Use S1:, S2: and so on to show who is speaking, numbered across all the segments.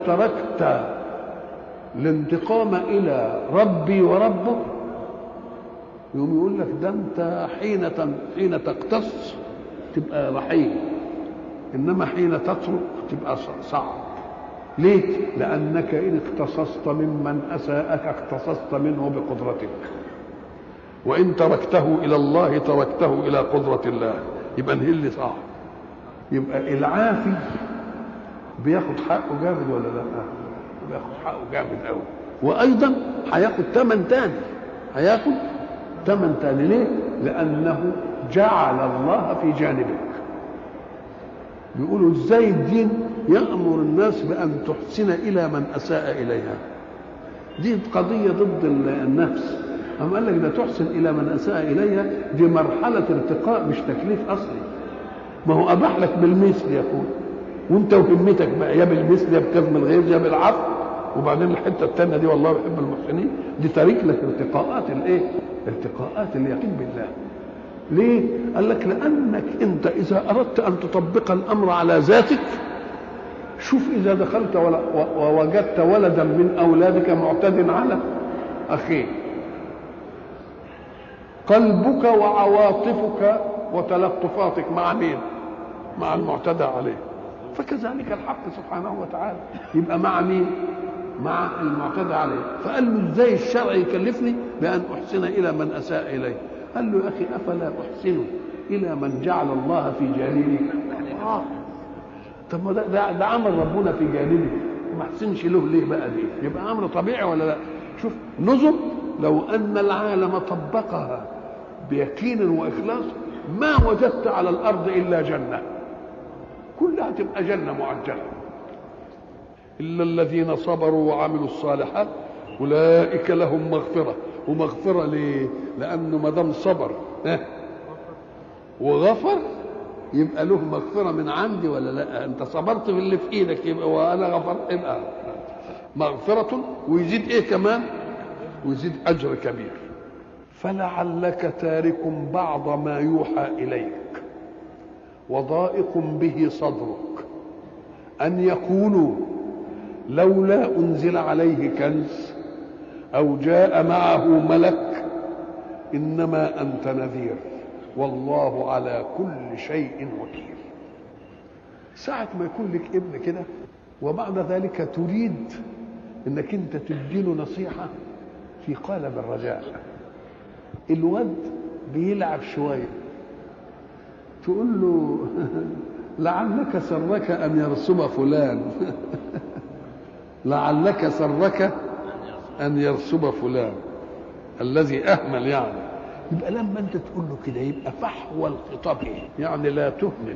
S1: تركت الانتقام الى ربي وربك يقوم يقول لك ده انت حين حين تقتص تبقى رحيم انما حين تترك تبقى صعب ليه لانك ان اقتصصت ممن اساءك اقتصصت منه بقدرتك وان تركته الى الله تركته الى قدره الله يبقى نهل صعب يبقى العافي بياخد حقه جامد ولا لا بياخد حقه جامد قوي وايضا هياخد ثمن تاني هياخد ثمن تاني ليه لانه جعل الله في جانبك بيقولوا ازاي الدين يامر الناس بان تحسن الى من اساء اليها دي قضيه ضد النفس أما قال لك ده تحسن الى من اساء اليها دي مرحله ارتقاء مش تكليف اصلي ما هو اباح لك بالمثل يقول وانت وهمتك بقى يا بالمثل يا بكظم الغيظ يا بالعفو وبعدين الحته الثانيه دي والله يحب المحسنين دي تارك لك ارتقاءات الايه؟ ارتقاءات اليقين بالله. ليه؟ قال لك لانك انت اذا اردت ان تطبق الامر على ذاتك شوف اذا دخلت ووجدت ولدا من اولادك معتد على اخيه قلبك وعواطفك وتلطفاتك مع مين؟ مع المعتدى عليه فكذلك الحق سبحانه وتعالى يبقى مع مين؟ مع المعتدى عليه فقال له ازاي الشرع يكلفني بان احسن الى من اساء اليه قال له يا اخي افلا احسن الى من جعل الله في جانبي آه. طب ما ده, ده, ده عمل ربنا في جانبي ما احسنش له ليه بقى دي يبقى امر طبيعي ولا لا شوف نظر لو ان العالم طبقها بيقين واخلاص ما وجدت على الارض الا جنه كلها تبقى جنه معجله الا الذين صبروا وعملوا الصالحات اولئك لهم مغفره ومغفره ليه؟ لانه ما دام صبر وغفر يبقى له مغفره من عندي ولا لا؟ انت صبرت في اللي في ايدك يبقى وانا غفرت يبقى مغفره ويزيد ايه كمان؟ ويزيد اجر كبير فلعلك تارك بعض ما يوحى اليك وضائق به صدرك ان يقولوا لولا انزل عليه كنز او جاء معه ملك انما انت نذير والله على كل شيء وكيل ساعة ما يكون لك ابن كده وبعد ذلك تريد انك انت تديله نصيحة في قالب الرجاء الواد بيلعب شويه تقول له لعلك سرك ان يرسم فلان لعلك سرك ان يرسم فلان الذي اهمل يعني يبقى لما انت تقول له كده يبقى فحوى الخطاب ايه يعني لا تهمل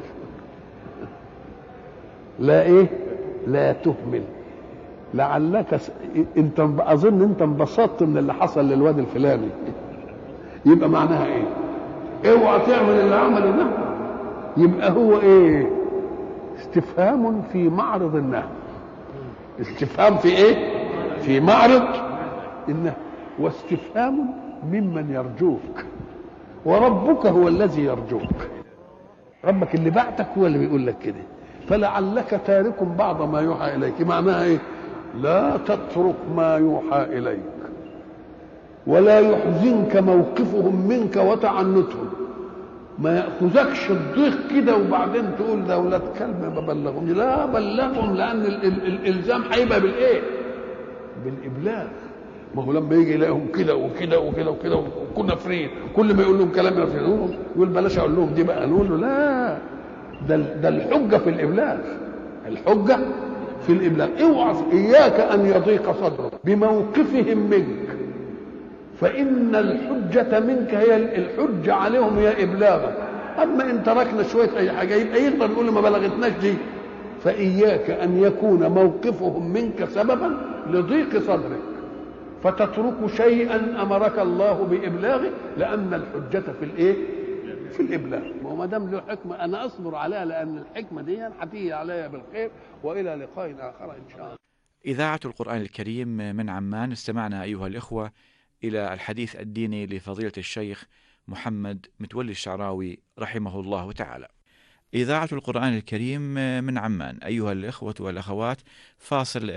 S1: لا ايه لا تهمل لعلك س... انت اظن انت انبسطت من اللي حصل للواد الفلاني يبقى معناها ايه اوعى تعمل اللي عمله ده يبقى هو ايه استفهام في معرض النهي استفهام في ايه في معرض النهي واستفهام ممن يرجوك وربك هو الذي يرجوك ربك اللي بعتك هو اللي بيقول لك كده فلعلك تارك بعض ما يوحى اليك معناها ايه لا تترك ما يوحى اليك ولا يحزنك موقفهم منك وتعنتهم ما ياخذكش الضيق كده وبعدين تقول ده ولاد كلب ما بلغهم لا بلغهم لان ال ال الالزام هيبقى بالايه بالابلاغ ما هو لما يجي يلاقيهم كده وكده وكده وكده وكنا فرين كل ما يقول لهم كلام يرفضون يقول بلاش اقول لهم دي بقى نقول له لا ده ده الحجه في الابلاغ الحجه في الابلاغ اوعى اياك ان يضيق صدرك بموقفهم منك فإن الحجة منك هي الحجة عليهم هي إبلاغك أما إن تركنا شوية أي حاجة يبقى يقدر يقول ما بلغتناش دي فإياك أن يكون موقفهم منك سببا لضيق صدرك فتترك شيئا أمرك الله بإبلاغه لأن الحجة في الإيه؟ في الإبلاغ وما دام له حكمة أنا أصبر عليها لأن الحكمة دي هتيجي عليا بالخير وإلى لقاء آخر إن شاء الله
S2: إذاعة القرآن الكريم من عمان استمعنا أيها الإخوة إلى الحديث الديني لفضيلة الشيخ محمد متولي الشعراوي رحمه الله تعالى. إذاعة القرآن الكريم من عمان أيها الإخوة والأخوات فاصل